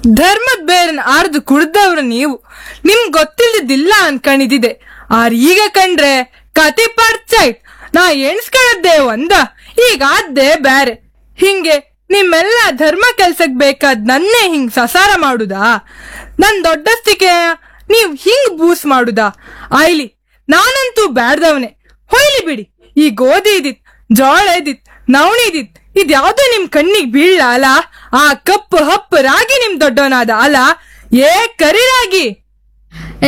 ಧರ್ಮದ ಬೇರನ್ ಆರ್ದು ಕುಡ್ದವ್ರು ನೀವು ನಿಮ್ ಗೊತ್ತಿಲ್ದಿದ್ದಿಲ್ಲ ಅನ್ಕೊಂಡಿದ್ದೆ ಆರ್ ಈಗ ಕಂಡ್ರೆ ಕತಿ ಪರ್ಚೈಟ್ ನಾ ಎಣ್ಸ್ಕೊಳ್ಳದ್ದೆ ಒಂದ ಈಗ ಆದ್ದೆ ಬ್ಯಾರೆ ಹಿಂಗೆ ನಿಮ್ಮೆಲ್ಲ ಧರ್ಮ ಕೆಲ್ಸಕ್ ಬೇಕಾದ್ ನನ್ನೇ ಹಿಂಗ್ ಸಸಾರ ಮಾಡುದಾ ನನ್ ದೊಡ್ಡಸ್ತಿಕೆ ನೀವ್ ಹಿಂಗ್ ಬೂಸ್ ಮಾಡುದಾ ಆಯ್ಲಿ ನಾನಂತೂ ಬ್ಯಾಡ್ದವನೆ ಹೊಯ್ಲಿ ಬಿಡಿ ಈ ಗೋಧಿ ಇದಿತ್ ಜೋಳ ಇದಿತ್ ನವಣಿ ಇದಿತ್ ಇದ್ಯಾವ್ದು ನಿಮ್ ಕಣ್ಣಿಗ್ ಬೀಳ್ಲ ಅಲ್ಲ ಆ ಕಪ್ಪು ಹಪ್ಪು ರಾಗಿ ನಿಮ್ ದೊಡ್ಡವನಾದ ಅಲ್ಲ ಏ ಕರಿ ರಾಗಿ